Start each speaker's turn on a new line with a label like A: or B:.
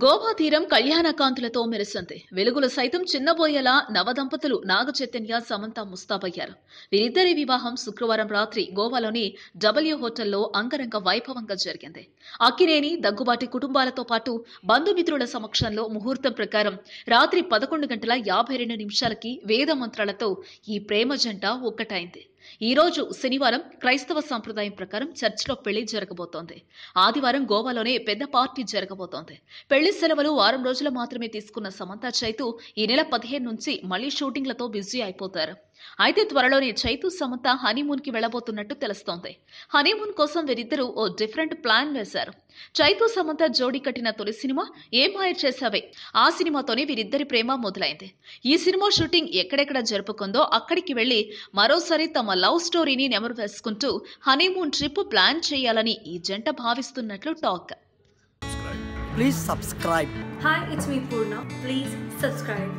A: గోవా తీరం కళ్యాణకాంతులతో మెరిసింది వెలుగులు సైతం చిన్నబోయేలా నవదంపతులు నాగ చైతన్య సమంత ముస్తాబయ్యారు వీరిద్దరి వివాహం శుక్రవారం రాత్రి గోవాలోని డబ్ల్యూ హోటల్లో అంగరంగ వైభవంగా జరిగింది అక్కినేని దగ్గుబాటి కుటుంబాలతో పాటు బంధుమిత్రుల సమక్షంలో ముహూర్తం ప్రకారం రాత్రి పదకొండు గంటల యాభై రెండు నిమిషాలకి వేద మంత్రాలతో ఈ ప్రేమ జంట ఒక్కటైంది ఈ రోజు శనివారం క్రైస్తవ సంప్రదాయం ప్రకారం చర్చిలో పెళ్లి జరగబోతోంది ఆదివారం గోవాలోనే పెద్ద పార్టీ జరగబోతోంది పెళ్లి సెలవులు వారం రోజులు మాత్రమే తీసుకున్న సమంత చైతు ఈ నెల పదిహేను నుంచి మళ్లీ షూటింగ్లతో బిజీ అయిపోతారు అయితే త్వరలోనే చైతు సమంత హనీమూన్ కి వెళ్లబోతున్నట్టు తెలుస్తోంది హనీమూన్ కోసం వీరిద్దరూ ఓ డిఫరెంట్ ప్లాన్ వేశారు చైతు సమంత జోడీ కట్టిన తొలి సినిమా ఏం మాయ చేసావే ఆ సినిమాతోనే వీరిద్దరి ప్రేమ మొదలైంది ఈ సినిమా షూటింగ్ ఎక్కడెక్కడ జరుపుకుందో అక్కడికి వెళ్లి మరోసారి తమ లవ్ స్టోరీని నెమరు వేసుకుంటూ హనీమూన్ ట్రిప్ ప్లాన్ చేయాలని ఈ జంట భావిస్తున్నట్లు talk
B: Please subscribe.
C: Hi, it's me Purna. Please subscribe.